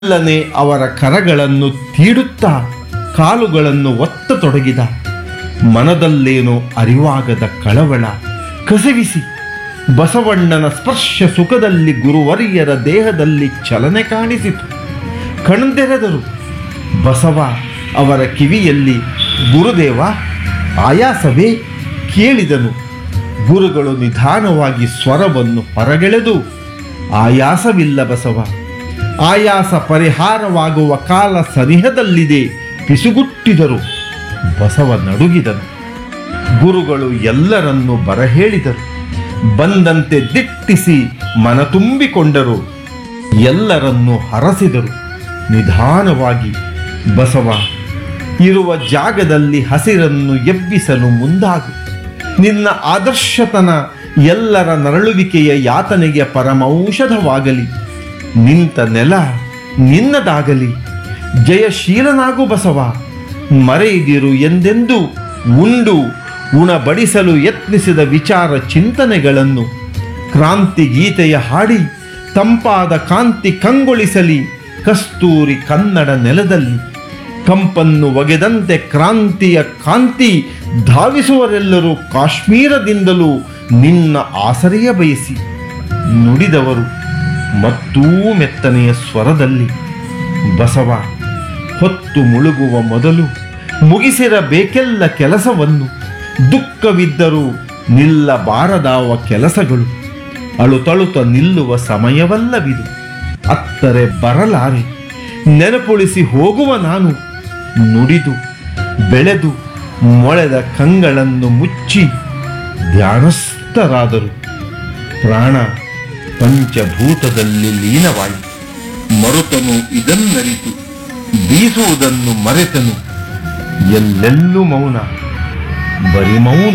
ಅಲ್ಲನೆ ಅವರ ಕರಗಳನ್ನು ತೀಡುತ್ತಾ ಕಾಲುಗಳನ್ನು ಒತ್ತತೊಡಗಿದ ಮನದಲ್ಲೇನೋ ಅರಿವಾಗದ ಕಳವಳ ಕಸವಿಸಿ ಬಸವಣ್ಣನ ಸ್ಪರ್ಶ ಸುಖದಲ್ಲಿ ಗುರುವರಿಯರ ದೇಹದಲ್ಲಿ ಚಲನೆ ಕಾಣಿಸಿತು ಕಣ್ದೆರೆದರು ಬಸವ ಅವರ ಕಿವಿಯಲ್ಲಿ ಗುರುದೇವ ಆಯಾಸವೇ ಕೇಳಿದನು ಗುರುಗಳು ನಿಧಾನವಾಗಿ ಸ್ವರವನ್ನು ಹೊರಗೆಳೆದು ಆಯಾಸವಿಲ್ಲ ಬಸವ ಆಯಾಸ ಪರಿಹಾರವಾಗುವ ಕಾಲ ಸನಿಹದಲ್ಲಿದೆ ಪಿಸುಗುಟ್ಟಿದರು ಬಸವ ನಡುಗಿದನು ಗುರುಗಳು ಎಲ್ಲರನ್ನೂ ಬರಹೇಳಿದರು ಬಂದಂತೆ ದಿಟ್ಟಿಸಿ ಮನ ತುಂಬಿಕೊಂಡರು ಎಲ್ಲರನ್ನೂ ಹರಸಿದರು ನಿಧಾನವಾಗಿ ಬಸವ ಇರುವ ಜಾಗದಲ್ಲಿ ಹಸಿರನ್ನು ಎಬ್ಬಿಸಲು ಮುಂದಾಗು ನಿನ್ನ ಆದರ್ಶತನ ಎಲ್ಲರ ನರಳುವಿಕೆಯ ಯಾತನೆಗೆ ಪರಮೌಷಧವಾಗಲಿ ನಿಂತ ನೆಲ ನಿನ್ನದಾಗಲಿ ಜಯಶೀಲನಾಗು ಬಸವ ಮರೆಯದಿರು ಎಂದೆಂದು ಉಂಡು ಉಣಬಡಿಸಲು ಯತ್ನಿಸಿದ ವಿಚಾರ ಚಿಂತನೆಗಳನ್ನು ಕ್ರಾಂತಿ ಗೀತೆಯ ಹಾಡಿ ತಂಪಾದ ಕಾಂತಿ ಕಂಗೊಳಿಸಲಿ ಕಸ್ತೂರಿ ಕನ್ನಡ ನೆಲದಲ್ಲಿ ಕಂಪನ್ನು ಒಗೆದಂತೆ ಕ್ರಾಂತಿಯ ಕಾಂತಿ ಧಾವಿಸುವರೆಲ್ಲರೂ ಕಾಶ್ಮೀರದಿಂದಲೂ ನಿನ್ನ ಆಸರೆಯ ಬಯಸಿ ನುಡಿದವರು ಮತ್ತೂ ಮೆತ್ತನೆಯ ಸ್ವರದಲ್ಲಿ ಬಸವ ಹೊತ್ತು ಮುಳುಗುವ ಮೊದಲು ಮುಗಿಸಿರಬೇಕೆಲ್ಲ ಕೆಲಸವನ್ನು ದುಃಖವಿದ್ದರೂ ನಿಲ್ಲಬಾರದಾವ ಕೆಲಸಗಳು ಅಳುತಳುತ ನಿಲ್ಲುವ ಸಮಯವಲ್ಲವಿದು ಅತ್ತರೆ ಬರಲಾರೆ ನೆನಪುಳಿಸಿ ಹೋಗುವ ನಾನು ನುಡಿದು ಬೆಳೆದು ಮೊಳೆದ ಕಂಗಳನ್ನು ಮುಚ್ಚಿ ಧ್ಯಾನಸ್ಥರಾದರು ಪ್ರಾಣ ಪಂಚಭೂತದಲ್ಲಿ ಲೀನವಾಯಿತು ಮರುತನು ಇದನ್ನರಿತು ಬೀಸುವುದನ್ನು ಮರೆತನು ಎಲ್ಲೆಲ್ಲೂ ಮೌನ ಬರಿ ಮೌನ